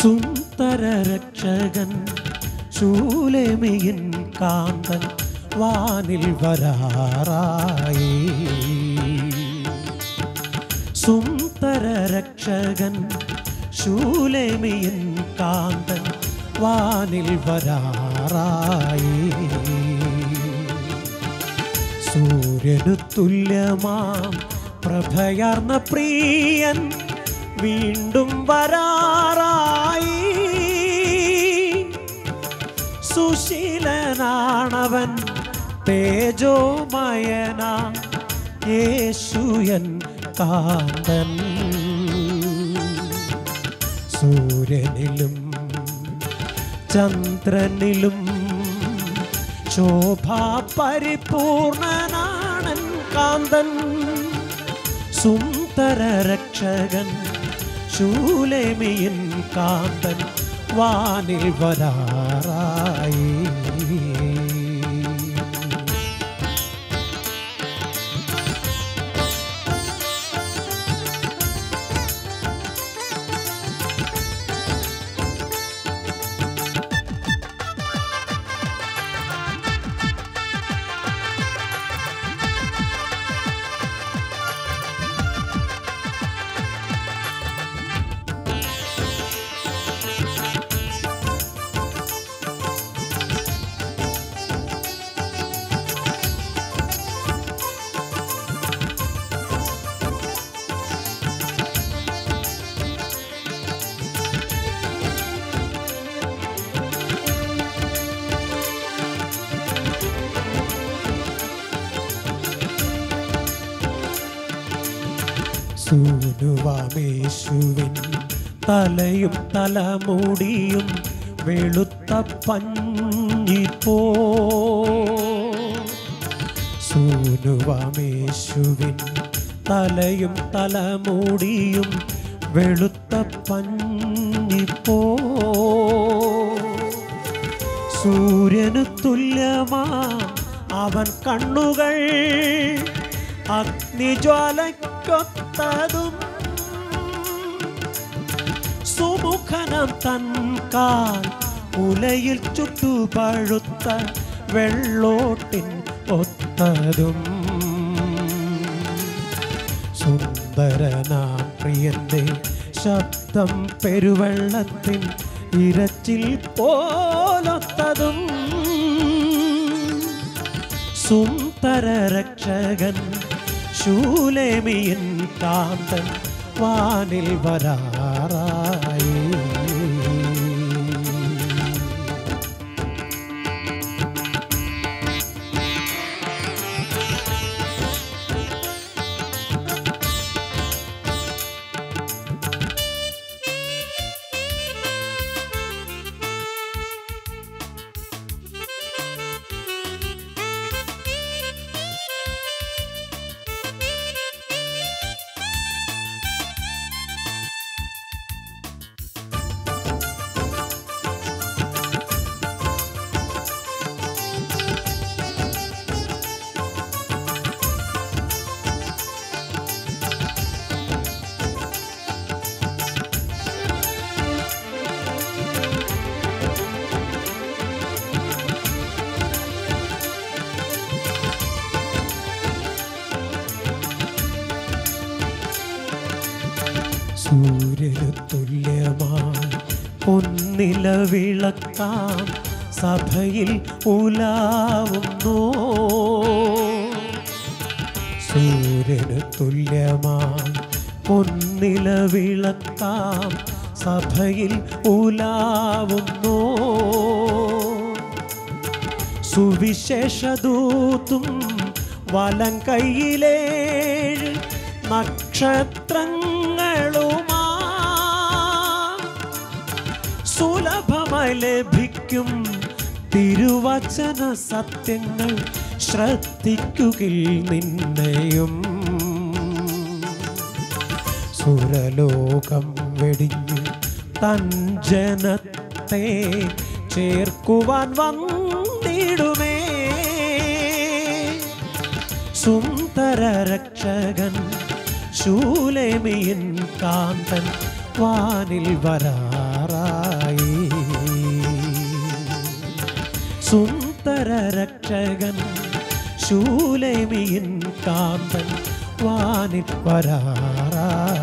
സുന്ദര രക്ഷകൻ ശൂലേമിയിൻ കാന്തൻ വാനിൽ വരാറായി സുന്ദര രക്ഷകൻ ശൂലേമിയിൻ കാന്തൻ വാനിൽ വരാറായി സൂര്യനു തുല്യമാം പ്രഭയാർന്ന പ്രിയൻ വീണ്ടും വരാറായി സുശീലനാണവൻ തേജോമയന യേശുയൻ കാന്തൻ സൂര്യനിലും ചന്ദ്രനിലും ശോഭാ പരിപൂർണനാണൻ കാന്തൻ സുന്ദര രക്ഷകൻ ശൂലേമിയിൻ കാന്തൻ വാനിൽ വരാറായി സൂനുവാമേശുവിൻ തലയും തലമുടിയും വെളുത്ത പഞ്ഞിപ്പോ സൂനുവാമേശുവിൻ തലയും തലമുടിയും വെളുത്ത പഞ്ഞിപ്പോ സൂര്യന് തുല്യമാ അവൻ കണ്ണുകൾ അഗ്നിജ്വാലയ്ക്കൊത്തതും സുമുഖനം തൻ കാൽ ഉലയിൽ ചുട്ടുപഴുത്ത വെള്ളോട്ടിൻ ഒത്തതും സുന്ദരനാം പ്രിയന്റെ ശബ്ദം പെരുവെള്ളത്തിൻ ഇരച്ചിൽ പോലൊത്തതും സുന്ദര രക്ഷകൻ ശൂലേമിയൻ കാന്തൻ വാനിൽ വരാറായി സൂര്യന് തുല്യമായി പൊന്നില വിളക്കാം സഭയിൽ ഉലാവുന്നു സൂര്യന് തുല്യമായി പൊന്നില വിളക്കാം സഭയിൽ ഉലാവുന്നു സുവിശേഷദൂതും വലം കയ്യിലേഴ് നക്ഷത്രങ്ങളുമാ സുലഭമായി ലഭിക്കും തിരുവചന സത്യങ്ങൾ ശ്രദ്ധിക്കുകിൽ നിന്നെയും സുരലോകം വെടിഞ്ഞ് തൻ ജനത്തെ ചേർക്കുവാൻ വന്നിടുമേ സുന്ദര രക്ഷകൻ ശൂലേമിയൻ കാന്തൻ വാനിൽ വരാ സുന്ദര രക്ഷകൻ ശൂലേമിയിൻ കാന്തൻ വാനിൽ വരാറായി